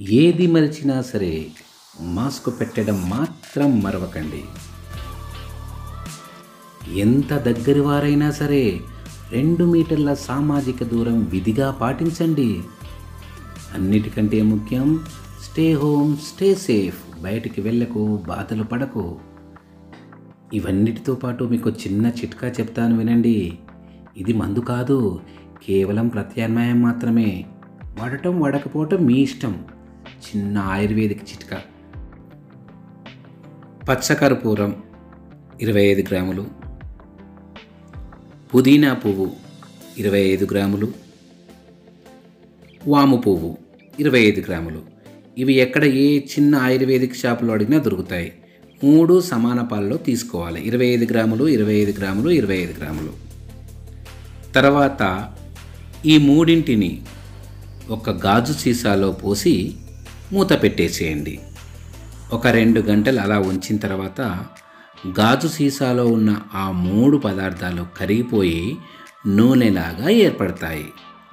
ఏది మరిచినా సరే మాస్క్ పెట్టడం మాత్రం మరవకండి ఎంత దగ్గరి వారైనా సరే రెండు మీటర్ల సామాజిక దూరం విధిగా పాటించండి అన్నిటికంటే ముఖ్యం స్టే హోమ్ స్టే సేఫ్ బయటికి వెళ్ళకు బాధలు పడకు ఇవన్నిటితో పాటు మీకు చిన్న చిట్కా చెప్తాను వినండి ఇది మందు కాదు కేవలం ప్రత్యామ్నాయం మాత్రమే వాడటం వాడకపోవటం మీ ఇష్టం చిన్న ఆయుర్వేదిక్ చిట్కా పచ్చకర్పూరం ఇరవై ఐదు గ్రాములు పుదీనా పువ్వు ఇరవై ఐదు గ్రాములు వాము పువ్వు ఇరవై ఐదు గ్రాములు ఇవి ఎక్కడ ఏ చిన్న ఆయుర్వేదిక్ షాపులో అడిగినా దొరుకుతాయి మూడు సమాన పాలలో తీసుకోవాలి ఇరవై ఐదు గ్రాములు ఇరవై ఐదు గ్రాములు ఇరవై ఐదు గ్రాములు తర్వాత ఈ మూడింటిని ఒక గాజు సీసాలో పోసి మూత పెట్టేసేయండి ఒక రెండు గంటలు అలా ఉంచిన తర్వాత గాజు సీసాలో ఉన్న ఆ మూడు పదార్థాలు కరిగిపోయి నూనెలాగా ఏర్పడతాయి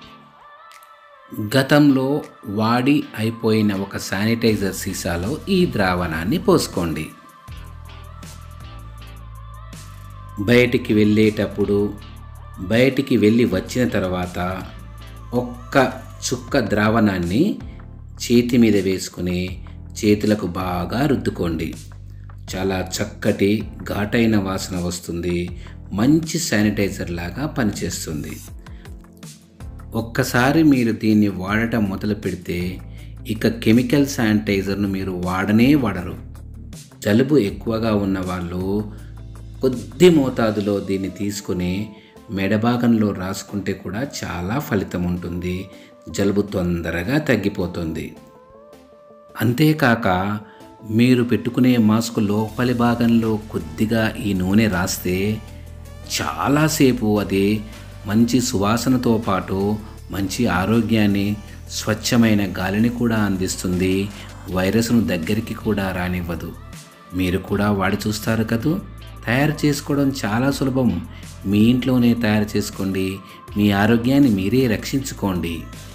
గతంలో వాడి అయిపోయిన ఒక శానిటైజర్ సీసాలో ఈ ద్రావణాన్ని పోసుకోండి బయటికి వెళ్ళేటప్పుడు బయటికి వెళ్ళి వచ్చిన తర్వాత ఒక్క చుక్క ద్రావణాన్ని చేతి మీద వేసుకుని చేతులకు బాగా రుద్దుకోండి చాలా చక్కటి ఘాటైన వాసన వస్తుంది మంచి శానిటైజర్ లాగా పనిచేస్తుంది ఒక్కసారి మీరు దీన్ని వాడటం మొదలు పెడితే ఇక కెమికల్ శానిటైజర్ను మీరు వాడనే వాడరు జలుబు ఎక్కువగా ఉన్న వాళ్ళు కొద్ది మోతాదులో దీన్ని తీసుకుని మెడభాగంలో రాసుకుంటే కూడా చాలా ఫలితం ఉంటుంది జలుబు తొందరగా తగ్గిపోతుంది అంతేకాక మీరు పెట్టుకునే మాస్క్ లోపలి భాగంలో కొద్దిగా ఈ నూనె రాస్తే చాలాసేపు అది మంచి సువాసనతో పాటు మంచి ఆరోగ్యాన్ని స్వచ్ఛమైన గాలిని కూడా అందిస్తుంది వైరస్ను దగ్గరికి కూడా రానివ్వదు మీరు కూడా వాడి చూస్తారు కదూ తయారు చేసుకోవడం చాలా సులభం మీ ఇంట్లోనే తయారు చేసుకోండి మీ ఆరోగ్యాన్ని మీరే రక్షించుకోండి